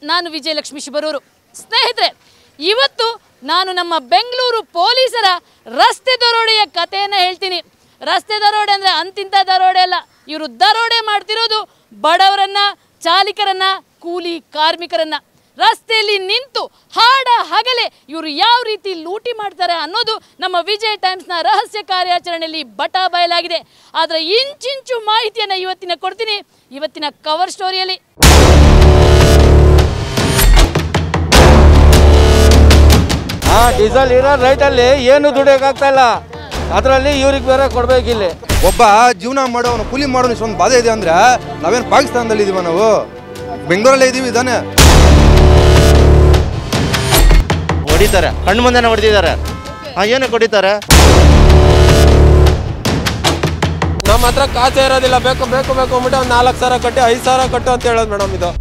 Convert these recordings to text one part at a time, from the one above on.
ನಾನು ವಿಜಯಲಕ್ಷ್ಮಿ ಶಿಬರೂರು ಸ್ನೇಹಿತರೆ ಇವತ್ತು ನಾನು ನಮ್ಮ ಬೆಂಗಳೂರು ಪೊಲೀಸರ ರಸ್ತೆ ದರೋಡೆಯ ಕಥೆಯನ್ನು ಹೇಳ್ತೀನಿ ರಸ್ತೆ ದರೋಡೆ ಅಂದರೆ ಅಂತಿಂತ ದರೋಡೆ ಅಲ್ಲ ಇವರು ದರೋಡೆ ಮಾಡ್ತಿರೋದು ಬಡವರನ್ನ ಚಾಲಿಕರನ್ನ ಕೂಲಿ ಕಾರ್ಮಿಕರನ್ನ ರಸ್ತೆಯಲ್ಲಿ ನಿಂತು ಹಾಡ ಹಗಲೆ ಇವರು ಯಾವ ರೀತಿ ಲೂಟಿ ಮಾಡ್ತಾರೆ ಅನ್ನೋದು ನಮ್ಮ ವಿಜಯ್ ಟೈಮ್ಸ್ನ ರಹಸ್ಯ ಕಾರ್ಯಾಚರಣೆಯಲ್ಲಿ ಬಟ ಬಯಲಾಗಿದೆ ಆದರೆ ಇಂಚಿಂಚು ಮಾಹಿತಿಯನ್ನು ಇವತ್ತಿನ ಕೊಡ್ತೀನಿ ಇವತ್ತಿನ ಕವರ್ ಸ್ಟೋರಿಯಲ್ಲಿ ಹಾ ಡೀಸೆಲ್ ಇರೋ ರೈಟಲ್ಲಿ ಏನು ದುಡಿಯೋಕ್ಕಾಗ್ತಾ ಇಲ್ಲ ಅದರಲ್ಲಿ ಇವ್ರಿಗೆ ಬೇರೆ ಕೊಡ್ಬೇಕಿಲ್ಲಿ ಒಬ್ಬ ಜೀವನ ಮಾಡೋನು ಕೂಲಿ ಮಾಡೋನು ಇಷ್ಟೊಂದು ಬಾಧೆ ಇದೆ ಅಂದ್ರೆ ನಾವೇನು ಪಾಕಿಸ್ತಾನದಲ್ಲಿ ಇದೀವ ನಾವು ಬೆಂಗಳೂರಲ್ಲೇ ಇದೀವಿ ಇದಾನೆ ಹೊಡಿತಾರೆ ಕಣ್ಣು ಮುಂದೆನೆ ಹೊಡೆದಿದ್ದಾರೆ ಹಾಂ ಏನಕ್ಕೆ ಹೊಡಿತಾರೆ ನಮ್ಮ ಹತ್ರ ಕಾಸೇ ಇರೋದಿಲ್ಲ ಬೇಕು ಬೇಕು ಬೇಕು ಅಂದ್ಬಿಟ್ಟು ಒಂದು ನಾಲ್ಕು ಸಾವಿರ ಕಟ್ಟಿ ಐದು ಸಾವಿರ ಕಟ್ಟು ಅಂತ ಹೇಳೋದು ಮೇಡಮ್ ಇದು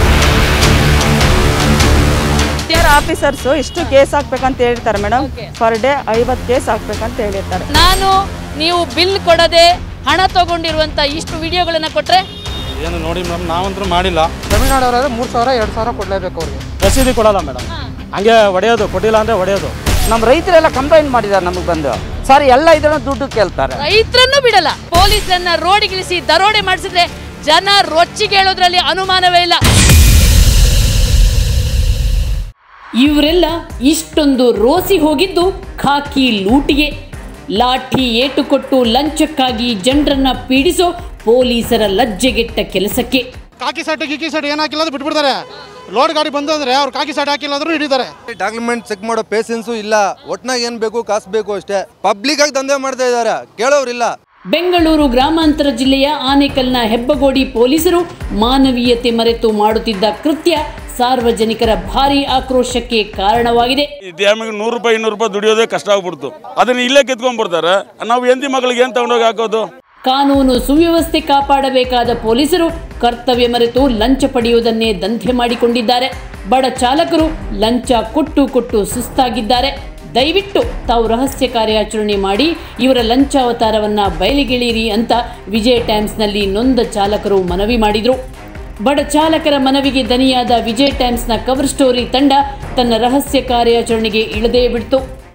ಟಿಆರ್ ಆಫೀಸರ್ಸು ಇಷ್ಟು ಕೇಸ್ ಹಾಕ್ಬೇಕಂತ ಹೇಳಿರ್ತಾರೆ ಮೇಡಮ್ ಪರ್ ಡೇ ಐವತ್ತು ಕೇಸ್ ಹಾಕ್ಬೇಕಂತ ಹೇಳಿರ್ತಾರೆ ನಾನು ನೀವು ಬಿಲ್ ಕೊಡದೆ ಹಣ ತಗೊಂಡಿರುವಂಥ ಇಷ್ಟು ವಿಡಿಯೋಗಳನ್ನು ಕೊಟ್ಟರೆ ಏನು ನೋಡಿ ಮೇಡಮ್ ನಾವಂತೂ ಮಾಡಿಲ್ಲ ತಮಿಳ್ನಾಡವರಾದ್ರೆ ಮೂರು ಸಾವಿರ ಎರಡು ಸಾವಿರ ಕೊಡಲೇಬೇಕು ಅವ್ರಿಗೆ ರಸೀದಿ ಕೊಡಲ್ಲ ಮೇಡಮ್ ಹಂಗೆ ಹೊಡೆಯೋದು ಕೊಟ್ಟಿಲ್ಲ ಅಂದರೆ ಹೊಡೆಯೋದು ನಮ್ಮ ರೈತರೆಲ್ಲ ಕಂಪ್ಲೇಂಟ್ ಮಾಡಿದ್ದಾರೆ ನಮಗೆ ಬಂದು ಸರ್ ಎಲ್ಲ ಇದನ್ನು ದುಡ್ಡು ಕೇಳ್ತಾರೆ ರೈತರನ್ನು ಬಿಡಲ್ಲ ಪೊಲೀಸರನ್ನ ರೋಡಿಗಿಳಿಸಿ ದರೋಡೆ ಮಾಡಿಸಿದ್ರೆ ಜನ ರೊಚ್ಚಿಗೆ ಹೇಳೋದ್ರಲ್ಲಿ ಅನುಮಾನವೇ ಇಲ್ಲ ಇವರೆಲ್ಲ ಇಷ್ಟೊಂದು ರೋಸಿ ಹೋಗಿದ್ದು ಖಾಕಿ ಲೂಟಿಗೆ ಲಾಠಿ ಏಟು ಕೊಟ್ಟು ಲಂಚಕ್ಕಾಗಿ ಜನರನ್ನ ಪೀಡಿಸೋ ಪೊಲೀಸರ ಲಜ್ಜೆಗೆಟ್ಟ ಕೆಲಸಕ್ಕೆ ಕಾಕಿ ಸೈಟ್ ಗಿಕ್ಕಿ ಸೈಟ್ ಏನು ಹಾಕಿಲ್ಲ ಅದು ಬಿಟ್ಬಿಡ್ತಾರೆ ಲೋಡ್ ಗಾಡಿ ಬಂದು ಅಂದ್ರೆ ಅವ್ರು ಕಾಕಿ ಸೈಟ್ ಹಾಕಿಲ್ಲ ಅಂದ್ರೂ ಹಿಡಿತಾರೆ ಡಾಕ್ಯುಮೆಂಟ್ ಚೆಕ್ ಮಾಡೋ ಪೇಷನ್ಸು ಇಲ್ಲ ಒಟ್ನಾಗ ಏನು ಬೇಕು ಕಾಸು ಬೇಕು ಅಷ್ಟೇ ಪಬ್ಲಿಕ್ ಆಗಿ ದಂಧೆ ಮಾಡ್ತಾ ಇದ್ದಾರೆ ಕೇಳೋರಿಲ್ಲ ಬೆಂಗಳೂರು ಗ್ರಾಮಾಂತರ ಜಿಲ್ಲೆಯ ಆನೇಕಲ್ನ ಹೆಬ್ಬಗೋಡಿ ಪೊಲೀಸರು ಮಾನವೀಯತೆ ಮರೆತು ಮಾಡುತ್ತಿದ್ದ ಕೃತ್ಯ ಸಾರ್ವಜನಿಕರ ಭಾರೀ ಆಕ್ರೋಶಕ್ಕೆ ಕಾರಣವಾಗಿದೆ ಡ್ಯಾಮಿಗೆ ನೂರು ರೂಪಾಯಿ ಇನ್ನೂರು ರೂಪಾಯಿ ದುಡಿಯೋದೇ ಕಷ್ಟ ಆಗ್ಬಿಡ್ತು ಅದನ್ನ ಇಲ್ಲೇ ಕಿತ್ಕೊಂಡ್ಬಿಡ್ತಾರೆ ನಾವು ಎಂದಿ ಮಗಳಿಗೆ ಏನು ತಗೊಂಡೋಗಿ ಹಾಕೋದು ಕಾನೂನು ಸುವ್ಯವಸ್ಥೆ ಕಾಪಾಡಬೇಕಾದ ಪೊಲೀಸರು ಕರ್ತವ್ಯ ಮರೆತು ಲಂಚ ಪಡೆಯುವುದನ್ನೇ ದಂಧೆ ಮಾಡಿಕೊಂಡಿದ್ದಾರೆ ಬಡ ಚಾಲಕರು ಲಂಚ ಕೊಟ್ಟು ಕೊಟ್ಟು ಸುಸ್ತಾಗಿದ್ದಾರೆ ದಯವಿಟ್ಟು ತಾವು ರಹಸ್ಯ ಕಾರ್ಯಾಚರಣೆ ಮಾಡಿ ಇವರ ಲಂಚಾವತಾರವನ್ನ ಬಯಲಿಗೆಳೀರಿ ಅಂತ ವಿಜಯ್ ಟೈಮ್ಸ್ನಲ್ಲಿ ನೊಂದ ಚಾಲಕರು ಮನವಿ ಮಾಡಿದರು ಬಡ ಚಾಲಕರ ಮನವಿಗೆ ದನಿಯಾದ ವಿಜಯ್ ಟೈಮ್ಸ್ನ ಕವರ್ ಸ್ಟೋರಿ ತಂಡ ತನ್ನ ರಹಸ್ಯ ಕಾರ್ಯಾಚರಣೆಗೆ ಇಳದೇ ಬಿಡ್ತು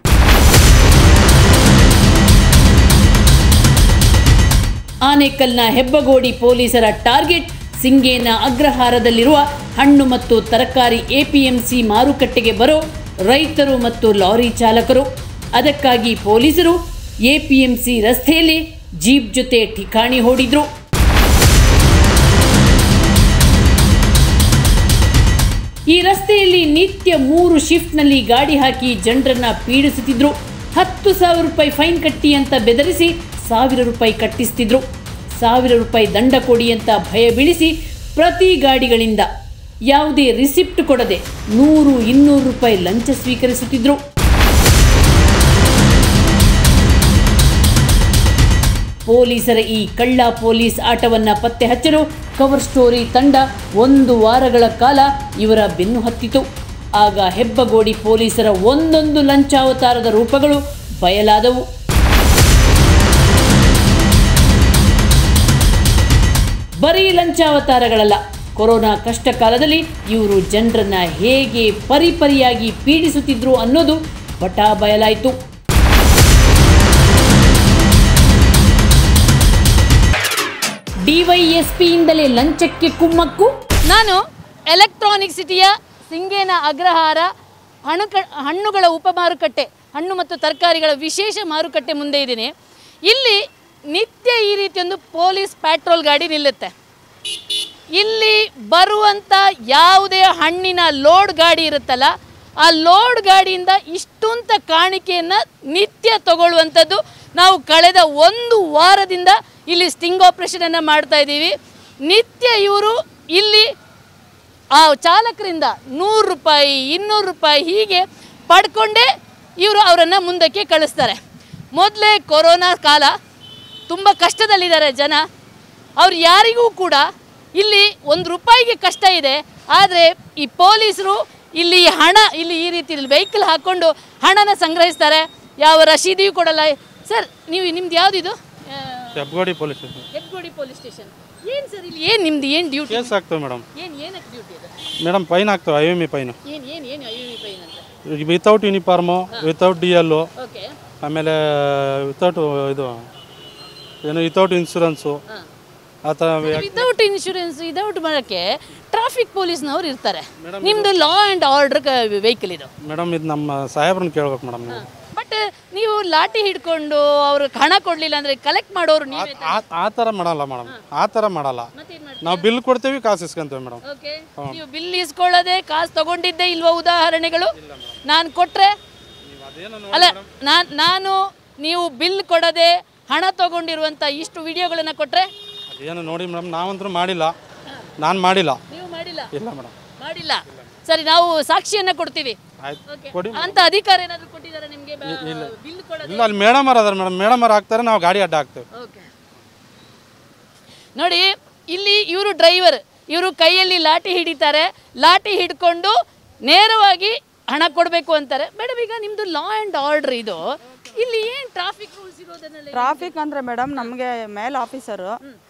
ಆನೇಕಲ್ನ ಹೆಬ್ಬಗೋಡಿ ಪೊಲೀಸರ ಟಾರ್ಗೆಟ್ ಸಿಂಗೇನ ಅಗ್ರಹಾರದಲ್ಲಿರುವ ಹಣ್ಣು ಮತ್ತು ತರಕಾರಿ ಎಪಿಎಂಸಿ ಮಾರುಕಟ್ಟೆಗೆ ಬರೋ ರೈತರು ಮತ್ತು ಲಾರಿ ಚಾಲಕರು ಅದಕ್ಕಾಗಿ ಪೊಲೀಸರು ಎಪಿಎಂಸಿ ರಸ್ತೆಯಲ್ಲಿ ಜೀಪ್ ಜೊತೆ ಠಿಕಾಣಿ ಹೂಡಿದ್ರು ಈ ರಸ್ತೆಯಲ್ಲಿ ನಿತ್ಯ ಮೂರು ಶಿಫ್ಟ್ನಲ್ಲಿ ಗಾಡಿ ಹಾಕಿ ಜನರನ್ನ ಪೀಡಿಸುತ್ತಿದ್ರು ಹತ್ತು ಸಾವಿರ ರೂಪಾಯಿ ಫೈನ್ ಕಟ್ಟಿ ಅಂತ ಬೆದರಿಸಿ ಸಾವಿರ ರೂಪಾಯಿ ಕಟ್ಟಿಸ್ತಿದ್ರು ಸಾವಿರ ರೂಪಾಯಿ ದಂಡ ಕೊಡಿ ಅಂತ ಭಯ ಬೀಳಿಸಿ ಪ್ರತಿ ಗಾಡಿಗಳಿಂದ ಯಾವುದೇ ರಿಸಿಪ್ಟ್ ಕೊಡದೆ ನೂರು ಇನ್ನೂರು ರೂಪಾಯಿ ಲಂಚ ಸ್ವೀಕರಿಸುತ್ತಿದ್ರು ಪೊಲೀಸರ ಈ ಕಳ್ಳ ಪೊಲೀಸ್ ಆಟವನ್ನ ಪತ್ತೆ ಹಚ್ಚಲು ಕವರ್ ಸ್ಟೋರಿ ತಂಡ ಒಂದು ವಾರಗಳ ಕಾಲ ಇವರ ಬೆನ್ನು ಹತ್ತಿತು ಆಗ ಹೆಬ್ಬಗೋಡಿ ಪೊಲೀಸರ ಒಂದೊಂದು ಲಂಚಾವತಾರದ ರೂಪಗಳು ಬಯಲಾದವು ಬರೀ ಲಂಚಾವತಾರಗಳಲ್ಲ ಕೊರೋನಾ ಕಷ್ಟ ಕಾಲದಲ್ಲಿ ಇವರು ಜನರನ್ನ ಹೇಗೆ ಪರಿಪರಿಯಾಗಿ ಪೀಡಿಸುತ್ತಿದ್ರು ಅನ್ನೋದು ಬಟಾ ಬಯಲಾಯಿತು ಡಿವೈಎಸ್ಪಿಯಿಂದಲೇ ಲಂಚಕ್ಕೆ ಕುಮ್ಮಕ್ಕು ನಾನು ಎಲೆಕ್ಟ್ರಾನಿಕ್ ಸಿಟಿಯ ಸಿಂಗೇನ ಅಗ್ರಹಾರ ಹಣಕ ಹಣ್ಣುಗಳ ಉಪಮಾರುಕಟ್ಟೆ ಹಣ್ಣು ಮತ್ತು ತರಕಾರಿಗಳ ವಿಶೇಷ ಮಾರುಕಟ್ಟೆ ಮುಂದೆ ಇದ್ದೀನಿ ಇಲ್ಲಿ ನಿತ್ಯ ಈ ರೀತಿಯೊಂದು ಪೊಲೀಸ್ ಪ್ಯಾಟ್ರೋಲ್ ಗಾಡಿ ನಿಲ್ಲುತ್ತೆ ಇಲ್ಲಿ ಬರುವಂಥ ಯಾವುದೇ ಹಣ್ಣಿನ ಲೋಡ್ ಗಾಡಿ ಇರುತ್ತಲ್ಲ ಆ ಲೋಡ್ ಗಾಡಿಯಿಂದ ಇಷ್ಟುಂತ ಕಾಣಿಕೆಯನ್ನು ನಿತ್ಯ ತಗೊಳ್ಳುವಂಥದ್ದು ನಾವು ಕಳೆದ ಒಂದು ವಾರದಿಂದ ಇಲ್ಲಿ ಸ್ಟಿಂಗ್ ಆಪ್ರೇಷನನ್ನು ಮಾಡ್ತಾ ಇದ್ದೀವಿ ನಿತ್ಯ ಇವರು ಇಲ್ಲಿ ಆ ಚಾಲಕರಿಂದ ನೂರು ರೂಪಾಯಿ ಇನ್ನೂರು ರೂಪಾಯಿ ಹೀಗೆ ಪಡ್ಕೊಂಡೇ ಇವರು ಅವರನ್ನು ಮುಂದಕ್ಕೆ ಕಳಿಸ್ತಾರೆ ಮೊದಲೇ ಕೊರೋನಾ ಕಾಲ ತುಂಬ ಕಷ್ಟದಲ್ಲಿದ್ದಾರೆ ಜನ ಅವ್ರು ಯಾರಿಗೂ ಕೂಡ ಇಲ್ಲಿ ಒಂದು ರೂಪಾಯಿಗೆ ಕಷ್ಟ ಇದೆ ಆದರೆ ಈ ಪೊಲೀಸರು ಇಲ್ಲಿ ಹಣ ಇಲ್ಲಿ ಈ ರೀತಿ ವೆಹಿಕಲ್ ಹಾಕ್ಕೊಂಡು ಹಣನ ಸಂಗ್ರಹಿಸ್ತಾರೆ ಯಾವ ರಶೀದಿಯೂ ಕೊಡಲ್ಲ ಸರ್ ನೀವು ನಿಮ್ದು ಯಾವುದಿದು Hebbagodi police station Hebbagodi police station ಏನು ಸರ್ ಇಲ್ಲಿ ಏನು ನಿಮ್ದು ಏನು ಡ್ಯೂಟಿ ಕೇಸ್ ಆಗ್ತವೆ ಮೇಡಮ್ ಏನು ಏನಕ್ಕೆ ಡ್ಯೂಟಿ ಅದು ಮೇಡಮ್ ಫೈನ್ ಆಗ್ತವೆ ಐ ಎಮ್ ಇ ಫೈನು ಏನು ಏನು ಏನು ಐ ಯು ಫೈನ್ ಅಂತ without uniform without D L okay ಆಮೇಲೆ ವಿತೌಟ್ ಇದು ಏನು ವಿತೌಟ್ ಇನ್ಶೂರೆನ್ಸು ಆ ಥರ ವಿತೌಟ್ ಇನ್ಶೂರೆನ್ಸ್ ವಿತೌಟ್ ಮಾಡೋಕ್ಕೆ ಟ್ರಾಫಿಕ್ ಪೊಲೀಸ್ನವ್ರು ಇರ್ತಾರೆ ನಿಮ್ಮದು ಲಾ ಆ್ಯಂಡ್ ಆರ್ಡರ್ ವೆಹಿಕಲ್ ಇದು ಮೇಡಮ್ ಇದು ನಮ್ಮ ಸಾಹೇಬ್ರನ್ನ ಕೇಳ್ಬೇಕು ಮೇಡಮ್ ನೀವು ಬಟ್ ನೀವು ಲಾಠಿ ಹಿಡ್ಕೊಂಡು ಅವ್ರು ಹಣ ಕೊಡಲಿಲ್ಲ ಅಂದರೆ ಕಲೆಕ್ಟ್ ಮಾಡೋರು ನೀವೇ ಆ- ಆ ಥರ ಮಾಡಲ್ಲ ಮೇಡಮ್ ಆ ಥರ ಮಾಡಲ್ಲ ಮತ್ತೇನು ಮಾಡಿ ನಾವು ಬಿಲ್ ಕೊಡ್ತೀವಿ ಕಾಸು ಇಸ್ಕೊಂತೀವಿ ಮೇಡಮ್ ಓಕೆ ನೀವು ಬಿಲ್ ಇಸ್ಕೊಳ್ಳೋದೆ ಕಾಸು ತಗೊಂಡಿದ್ದೆ ಇಲ್ವಾ ಉದಾಹರಣೆಗಳು ನಾನು ಕೊಟ್ರೆ ಅಲ್ಲ ನಾನು ನಾನು ನೀವು ಬಿಲ್ ಕೊಡದೆ ಹಣ ತಗೊಂಡಿರುವಂಥ ಇಷ್ಟು ವಿಡಿಯೋಗಳನ್ನು ಕೊಟ್ರೆ ಅದೇನು ನೋಡಿ ಮೇಡಮ್ ನಾವಂತೂ ಮಾಡಿಲ್ಲ ನಾನು ಮಾಡಿಲ್ಲ ನೀವು ಮಾಡಿಲ್ಲ ಇಲ್ಲ ಮೇಡಮ್ ಮಾಡಿಲ್ಲ ಸರಿ ನಾವು ಸಾಕ್ಷಿಯನ್ನ ಕೊಡ್ತೀವಿ ಆಯ್ತು Okay. ಕೊಡಿ ಅಂತ ಅಧಿಕಾರ ಏನಾದ್ರು ಕೊಟ್ಟಿದ್ದಾರೆ ನಿಮಗೆ ಬಿಲ್ ಕೊಡೋದು ಇಲ್ಲ ಅಲ್ಲಿ ಮೇಡಮ್ ಅದಾರ ಮೇಡಮ್ ಮೇಡಮ್ ಅವ್ರು ಹಾಕ್ತಾರೆ ನಾವು ಗಾಡಿ ಅಡ್ಡ ಹಾಕ್ತೇವೆ ಓಕೆ ನೋಡಿ ಇಲ್ಲಿ ಇವರು ಡ್ರೈವರ್ ಇವರು ಕೈಯಲ್ಲಿ ಲಾಠಿ ಹಿಡಿತಾರೆ ಲಾಠಿ ಹಿಡ್ಕೊಂಡು ನೇರವಾಗಿ ಹಣ ಕೊಡಬೇಕು ಅಂತಾರೆ ಮೇಡಮ್ ಈಗ ನಿಮ್ದು ಲಾ ಆ್ಯಂಡ್ ಆರ್ಡರ್ ಇದು ಇಲ್ಲಿ ಏನು ಟ್ರಾಫಿಕ್ ರೂಲ್ಸ್ ಇರೋದನ್ನೆಲ್ಲ ಟ್ರಾಫಿಕ್ ಅಂದರೆ ಮೇಡಮ್ ನಮಗೆ ಮೇಲ್ ಆಫೀಸರು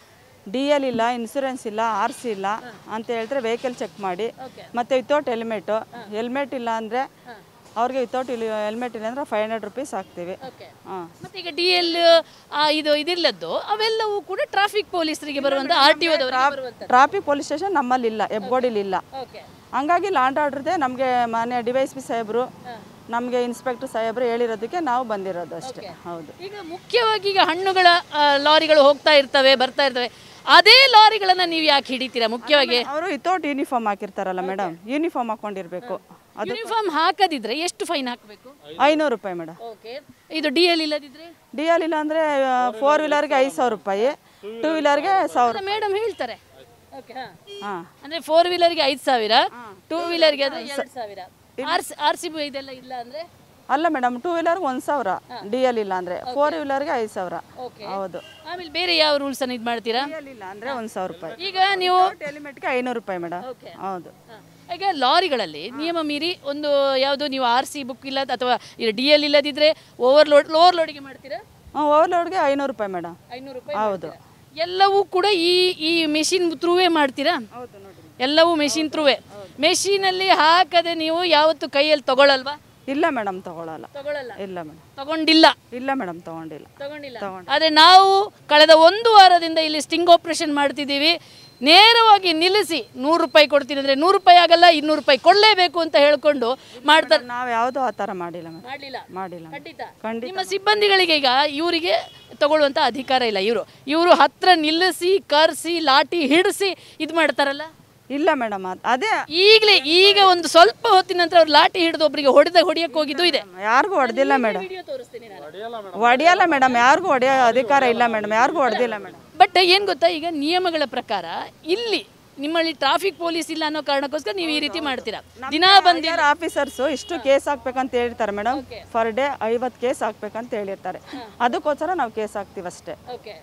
ಡಿ ಎಲ್ ಇಲ್ಲ ಇನ್ಸೂರೆನ್ಸ್ ಇಲ್ಲ ಆರ್ ಸಿ ಇಲ್ಲ ಅಂತ ಹೇಳಿದ್ರೆ ವೆಹಿಕಲ್ ಚೆಕ್ ಮಾಡಿ ಮತ್ತು ವಿತೌಟ್ ಹೆಲ್ಮೆಟು ಹೆಲ್ಮೆಟ್ ಇಲ್ಲ ಅಂದರೆ ಅವ್ರಿಗೆ ವಿತೌಟ್ ಹೆಲ್ಮೆಟ್ ಇಲ್ಲ ಅಂದರೆ ಫೈವ್ ಹಂಡ್ರೆಡ್ ರುಪೀಸ್ ಹಾಕ್ತೀವಿ ಓಕೆ ಹಾಂ ಮತ್ತೆ ಈಗ ಡಿ ಎಲ್ ಇದು ಇದಿಲ್ಲದ್ದು ಅವೆಲ್ಲವೂ ಕೂಡ ಟ್ರಾಫಿಕ್ ಪೊಲೀಸರಿಗೆ ಬರುವಂತ ಆರ್ ಟಿ ಓದವರಿಗೆ ಬರುವಂತ ಟ್ರಾಫಿಕ್ ಪೊಲೀಸ್ ಸ್ಟೇಷನ್ ನಮ್ಮಲ್ಲಿ ಇಲ್ಲ ಹೆಬ್ಗೋಡಿಲಿ ಇಲ್ಲ ಓಕೆ ಹಂಗಾಗಿ ಲಾಂಡ್ ಆರ್ಡ್ರದೆ ನಮಗೆ ಮಾನ್ಯ ಡಿ ವೈ ಎಸ್ ಪಿ ಸಾಹೇಬರು ನಮಗೆ ಇನ್ಸ್ಪೆಕ್ಟರ್ ಸಾಹೇಬರು ಹೇಳಿರೋದಕ್ಕೆ ನಾವು ಬಂದಿರೋದು ಅಷ್ಟೇ ಹೌದು ಈಗ ಮುಖ್ಯವಾಗಿ ಈಗ ಹಣ್ಣುಗಳ ಆ, ಲಾರಿಗಳು ಹೋಗ್ತಾ ಇರ್ತವೆ ಬರ್ತಾ ಇರ್ತವೆ ಅದೇ ಲಾರಿಗಳನ್ನ ನೀವು ಯಾಕೆ ಹಿಡಿತೀರಾ ಮುಖ್ಯವಾಗಿ ಅವರು ವಿತೌಟ್ ಯೂನಿಫಾರ್ಮ್ ಹಾಕಿರ್ತಾರಲ್ಲ ಮೇಡಮ್ ಯೂನಿಫಾರ್ಮ್ ಹಾಕೊಂಡಿರ್ಬೇಕು ಅದು ಯೂನಿಫಾರ್ಮ್ ಹಾಕದಿದ್ರೆ ಎಷ್ಟು ಫೈನ್ ಹಾಕಬೇಕು ಐನೂರು ರೂಪಾಯಿ ಮೇಡಮ್ ಓಕೆ ಇದು ಡಿ ಎಲ್ ಇಲ್ಲದಿದ್ರೆ ಡಿ ಎಲ್ ಇಲ್ಲ ಅಂದರೆ ಫೋರ್ ವೀಲರ್ಗೆ ಐದು ಸಾವಿರ ರೂಪಾಯಿ ಟೂ ವೀಲರ್ಗೆ ಸಾವಿರ ಮೇಡಮ್ ಹೇಳ್ತಾರೆ ಓಕೆ ಹಾಂ ಅಂದ್ರೆ ಫೋರ್ ವೀಲರ್ಗೆ ಐದು ಸಾವಿರ ಟೂ ವೀಲರ್ಗೆ ಆದ್ರೆ ಎರಡು ಸಾವಿರ R C R C B ಇದೆಲ್ಲ ಇಲ್ಲ ಅಂದ್ರೆ ಅಲ್ಲ ಮೇಡಮ್ ಟೂ ವೀಲರ್ಗೆ ಒಂದು ಸಾವಿರ ಡಿ ಎಲ್ ಇಲ್ಲ ಅಂದರೆ ಫೋರ್ ವೀಲರ್ಗೆ ಐದು ಸಾವಿರ ಓಕೆ ಹೌದು ಆಮೇಲೆ ಬೇರೆ ಯಾವ ರೂಲ್ಸ್ ಅನ್ನು ಇದು ಮಾಡ್ತೀರಾ ಡಿ ಎಲ್ ಇಲ್ಲ ಅಂದರೆ ಒಂದು ಸಾವಿರ ರೂಪಾಯಿ ಈಗ ನೀವು ಹೆಲ್ಮೆಟ್ಗೆ ಐನೂರು ರೂಪಾಯಿ ಮೇಡಮ್ ಓಕೆ ಹೌದು ಈಗ ಲಾರಿಗಳಲ್ಲಿ ನಿಯಮ ಮೀರಿ ಒಂದು ಯಾವುದು ನೀವು ಆರ್ ಸಿ ಬುಕ್ ಇಲ್ಲ ಅಥವಾ ಡಿ ಎಲ್ ಇಲ್ಲದಿದ್ರೆ ಓವರ್ಲೋಡ್ ಓವರ್ ಲೋಡಿಗೆ ಮಾಡ್ತೀರಾ ಹಾಂ ಓವರ್ಲೋಡ್ಗೆ ಐನೂರು ರೂಪಾಯಿ ಮೇಡಮ್ ಐನೂರು ರೂಪಾಯಿ ಹೌದು ಎಲ್ಲವೂ ಕೂಡ ಈ ಈ ಮೆಷಿನ್ ಥ್ರೂವೇ ಮಾಡ್ತೀರಾ ಎಲ್ಲವೂ ಮೆಷಿನ್ ಥ್ರೂವೇ ಮೆಷಿನಲ್ಲಿ ಹಾಕದೆ ನೀವು ಯಾವತ್ತು ಕೈಯಲ್ಲಿ ತಗೊಳ್ಳಲ್ವಾ ಇಲ್ಲ ಮೇಡಮ್ ತಗೊಳ್ಳಲ್ಲ ತಗೊಳ್ಳಲ್ಲ ಇಲ್ಲ ಮೇಡಮ್ ತಗೊಂಡಿಲ್ಲ ಇಲ್ಲ ಮೇಡಮ್ ತಗೊಂಡಿಲ್ಲ ತಗೊಂಡಿಲ್ಲ ಆದರೆ ನಾವು ಕಳೆದ ಒಂದು ವಾರದಿಂದ ಇಲ್ಲಿ ಸ್ಟಿಂಗ್ ಆಪರೇಷನ್ ಮಾಡ್ತಿದ್ದೀವಿ ನೇರವಾಗಿ ನಿಲ್ಲಿಸಿ ನೂರು ರೂಪಾಯಿ ಕೊಡ್ತೀನಿ ಅಂದರೆ ನೂರು ರೂಪಾಯಿ ಆಗಲ್ಲ ಇನ್ನೂರು ರೂಪಾಯಿ ಕೊಡಲೇಬೇಕು ಅಂತ ಹೇಳ್ಕೊಂಡು ಮಾಡ್ತಾರೆ ನಾವು ಯಾವುದೂ ಆ ಥರ ಮಾಡಿಲ್ಲ ಮೇಡಮ್ ಮಾಡಲಿಲ್ಲ ಮಾಡಿಲ್ಲ ಖಂಡಿತ ಖಂಡಿತ ನಿಮ್ಮ ಸಿಬ್ಬಂದಿಗಳಿಗೆ ಈಗ ಇವರಿಗೆ ತಗೊಳ್ಳುವಂಥ ಅಧಿಕಾರ ಇಲ್ಲ ಇವರು ಇವರು ಹತ್ರ ನಿಲ್ಲಿಸಿ ಕರ್ಸಿ ಲಾಠಿ ಹಿಡಿಸಿ ಇದು ಮಾಡ್ತಾರಲ್ಲ ಇಲ್ಲ ಮೇಡಮ್ ಅದೇ ಈಗಲೇ ಈಗ ಒಂದು ಸ್ವಲ್ಪ ಹೊತ್ತಿನ ನಂತರ ಅವ್ರು ಲಾಠಿ ಹಿಡಿದು ಒಬ್ಬರಿಗೆ ಹೊಡೆದ ಹೊಡಿಯಕ್ಕೆ ಹೋಗಿದ್ದು ಇದೆ ಯಾರಿಗೂ ಹೊಡೆದಿಲ್ಲ ಮೇಡಮ್ ವಿಡಿಯೋ ತೋರಿಸ್ತೀನಿ ನಾನು ಹೊಡೆಯಲ್ಲ ಮೇಡಮ್ ಯಾರಿಗೂ ಹೊಡೆಯೋ ಅಧಿಕಾರ ಇಲ್ಲ ಮೇಡಮ್ ಯಾರಿಗೂ ಹೊಡೆದಿಲ್ಲ ಮೇಡಮ್ ಬಟ್ ಏನು ಗೊತ್ತಾ ಈಗ ನಿಯಮಗಳ ಪ್ರಕಾರ ಇಲ್ಲಿ ನಿಮ್ಮಲ್ಲಿ ಟ್ರಾಫಿಕ್ ಪೊಲೀಸ್ ಇಲ್ಲ ಅನ್ನೋ ಕಾರಣಕ್ಕೋಸ್ಕರ ನೀವು ಈ ರೀತಿ ಮಾಡ್ತೀರಾ ದಿನಾ ಬಂದಿ ಆಫೀಸರ್ಸು ಇಷ್ಟು ಕೇಸ್ ಹಾಕ್ಬೇಕಂತ ಹೇಳಿರ್ತಾರೆ ಮೇಡಮ್ ಫರ್ ಡೇ ಐವತ್ತು ಕೇಸ್ ಹಾಕ್ಬೇಕಂತ ಹೇಳಿರ್ತಾರೆ ಅದಕ್ಕೋಸ್ಕರ ನಾವು ಕೇಸ್ ಹಾಕ್ತೀವಿ ಅಷ್ಟೇ ಓಕೆ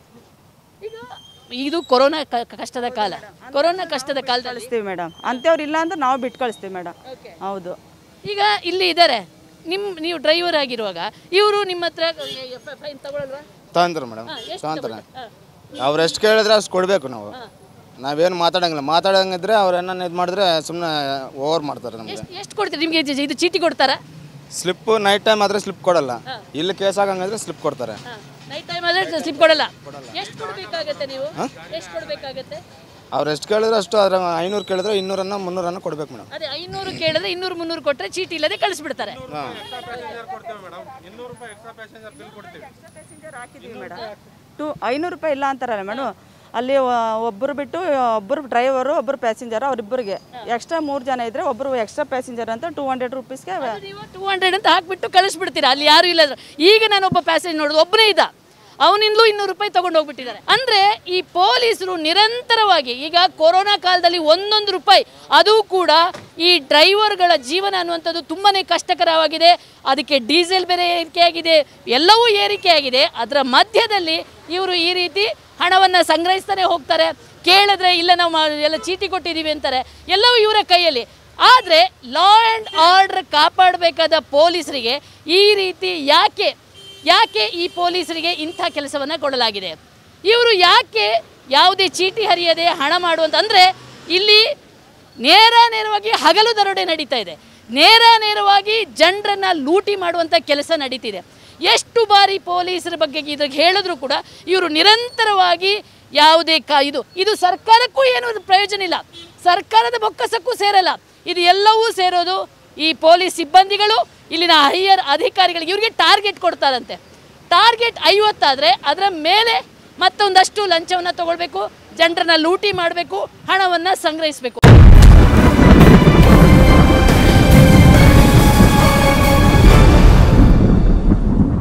ಈಗ ಇದು ಕೊರೋನಾ ಕ- ಕಷ್ಟದ ಕಾಲ ಕೊರೋನಾ ಕಷ್ಟದ ಕಾಲದಲ್ಲಿ ಕಳಿಸ್ತೀವಿ ಮೇಡಮ್ ಅಂಥವ್ರು ಇಲ್ಲ ಅಂದ್ರೆ ನಾವು ಬಿಟ್ಟು ಕಳಿಸ್ತೀವಿ ಮೇಡಮ್ ಹೌದು ಈಗ ಇಲ್ಲಿ ಇದ್ದಾರೆ ನಿಮ್ಮ ನೀವು ಡ್ರೈವರ್ ಆಗಿರುವಾಗ ಇವರು ನಿಮ್ಮ ಹತ್ರ ಫೈನ್ ತಗೊಳಲ್ವಾ ತಗೊಂತಾರೆ ಮೇಡಮ್ ತಗೊಂತಾರೆ ಅವ್ರು ಎಷ್ಟು ಕೇಳಿದ್ರೆ ಅಷ್ಟು ಕೊಡಬೇಕು ನಾವು ನಾವೇನು ಮಾತಾಡಂಗಿಲ್ಲ ಮಾತಾಡಂಗಿದ್ರೆ ಅವ್ರು ಏನನ್ನ ಇದು ಮಾಡಿದ್ರೆ ಸುಮ್ಮನೆ ಓವರ್ ಮಾಡ್ತಾರೆ ನಮಗೆ ಎಷ್ಟು ಕೊಡ್ತೀರಿ ನಿಮಗೆ ಇದು- ಇದು ಚೀಟಿ ಕೊಡ್ತಾರಾ ಸ್ಲಿಪ್ ನೈಟ್ ಟೈಮ್ ಆದರೆ ಸ್ಲಿಪ್ ಕೊಡಲ್ಲ ಇಲ್ಲಿ ಕೇಸ್ ಆಗಂಗಿದ್ರೆ ಸ್ಲಿಪ್ ಕೊಡ್ತಾರೆ ನೈಟ್ ಟೈಮ್ ಆದ್ರೆ ಸ್ಲಿಪ್ ಕೊಡಲ್ಲ ಎಷ್ಟು ಕೊಡಬೇಕಾಗತ್ತೆ ನೀವು ಎಷ್ಟು ಕೊಡಬೇಕಾಗತ್ತೆ ಅವ್ರು ಎಷ್ಟು ಕೇಳಿದ್ರೆ ಅಷ್ಟು ಅದ್ರ ಐನೂರು ಕೇಳಿದ್ರೆ ಇನ್ನೂರನ್ನ ಮುನ್ನೂರನ್ನ ಕೊಡ್ಬೇಕು ಮೇಡಮ್ ಅದೇ ಐನೂರು ಕೇಳಿದ್ರೆ ಇನ್ನೂರು ಮುನ್ನೂರು ಕೊಟ್ಟರೆ ಚೀಟಿ ಇಲ್ಲದೆ ಕಳಿಸ್ಬಿಡ್ತಾರೆ ಟು ಐನೂರು ರೂಪಾಯಿ ಇಲ್ಲ ಅಂತಾರಲ್ಲ ಮೇಡಮ್ ಅಲ್ಲಿ ಒ- ಒಬ್ಬರು ಬಿಟ್ಟು ಒಬ್ಬರು ಡ್ರೈವರು ಒಬ್ಬರು ಪ್ಯಾಸೆಂಜರ್ ಅವರಿಬ್ಬರಿಗೆ ಎಕ್ಸ್ಟ್ರಾ ಮೂರು ಜನ ಇದ್ದರೆ ಒಬ್ಬರು ಎಕ್ಸ್ಟ್ರಾ ಪ್ಯಾಸೆಂಜರ್ ಅಂತ ಟೂ ಹಂಡ್ರೆಡ್ ರುಪೀಸ್ಗೆ ನೀವು ಟೂ ಹಂಡ್ರೆಡ್ ಅಂತ ಹಾಕ್ಬಿಟ್ಟು ಕಳಿಸ್ಬಿಡ್ತೀರಾ ಅಲ್ಲಿ ಯಾರು ಇಲ್ಲ ಈಗ ನಾನು ಒಬ್ಬ ಪ್ಯಾಸೇಜ್ ನೋಡೋದು ಒಬ್ಬನೇ ಇದ್ದ ಅವನಿಂದಲೂ ಇನ್ನೂರು ರೂಪಾಯಿ ತಗೊಂಡು ಹೋಗ್ಬಿಟ್ಟಿದ್ದಾರೆ ಅಂದ್ರೆ ಈ ಪೊಲೀಸರು ನಿರಂತರವಾಗಿ ಈಗ ಕೊರೋನಾ ಕಾಲದಲ್ಲಿ ಒಂದೊಂದು ರೂಪಾಯಿ ಅದು ಕೂಡ ಈ ಡ್ರೈವರ್ಗಳ ಜೀವನ ಅನ್ನುವಂಥದ್ದು ತುಂಬಾನೇ ಕಷ್ಟಕರವಾಗಿದೆ ಅದಕ್ಕೆ ಡೀಸೆಲ್ ಬೇರೆ ಏರಿಕೆಯಾಗಿದೆ ಎಲ್ಲವೂ ಏರಿಕೆಯಾಗಿದೆ ಅದರ ಮಧ್ಯದಲ್ಲಿ ಇವರು ಈ ರೀತಿ ಹಣವನ್ನು ಸಂಗ್ರಹಿಸ್ತಾನೆ ಹೋಗ್ತಾರೆ ಕೇಳಿದ್ರೆ ಇಲ್ಲ ನಾವು ಮಾ- ಎಲ್ಲ ಚೀಟಿ ಕೊಟ್ಟಿದ್ದೀವಿ ಅಂತಾರೆ ಎಲ್ಲವೂ ಇವರ ಕೈಯಲ್ಲಿ ಆದರೆ ಲಾ ಆ್ಯಂಡ್ ಆರ್ಡರ್ ಕಾಪಾಡಬೇಕಾದ ಪೊಲೀಸರಿಗೆ ಈ ರೀತಿ ಯಾಕೆ ಯಾಕೆ ಈ ಪೊಲೀಸರಿಗೆ ಇಂಥ ಕೆಲಸವನ್ನು ಕೊಡಲಾಗಿದೆ ಇವರು ಯಾಕೆ ಯಾವುದೇ ಚೀಟಿ ಹರಿಯದೆ ಹಣ ಮಾಡುವಂತ ಅಂದರೆ ಇಲ್ಲಿ ನೇರ ನೇರವಾಗಿ ಹಗಲು ದರೋಡೆ ನಡೀತಾ ಇದೆ ನೇರ ನೇರವಾಗಿ ಜನರನ್ನ ಲೂಟಿ ಮಾಡುವಂಥ ಕೆಲಸ ನಡೀತಿದೆ ಎಷ್ಟು ಬಾರಿ ಪೊಲೀಸರ ಬಗ್ಗೆ ಇದ್ರಿಗೆ ಹೇಳಿದ್ರು ಕೂಡ ಇವರು ನಿರಂತರವಾಗಿ ಯಾವುದೇ ಕಾ ಇದು ಇದು ಸರ್ಕಾರಕ್ಕೂ ಏನು ಪ್ರಯೋಜನ ಇಲ್ಲ ಸರ್ಕಾರದ ಬೊಕ್ಕಸಕ್ಕೂ ಸೇರಲ್ಲ ಇದು ಎಲ್ಲವೂ ಸೇರೋದು ಈ ಪೊಲೀಸ್ ಸಿಬ್ಬಂದಿಗಳು ಇಲ್ಲಿನ ಹೈಯರ್ ಅಧಿಕಾರಿಗಳಿಗೆ ಇವರಿಗೆ ಟಾರ್ಗೆಟ್ ಕೊಡ್ತಾರಂತೆ ಟಾರ್ಗೆಟ್ ಐವತ್ತಾದರೆ ಅದರ ಮೇಲೆ ಮತ್ತೊಂದಷ್ಟು ಲಂಚವನ್ನು ತಗೊಳ್ಬೇಕು ಜನರನ್ನ ಲೂಟಿ ಮಾಡಬೇಕು ಹಣವನ್ನು ಸಂಗ್ರಹಿಸಬೇಕು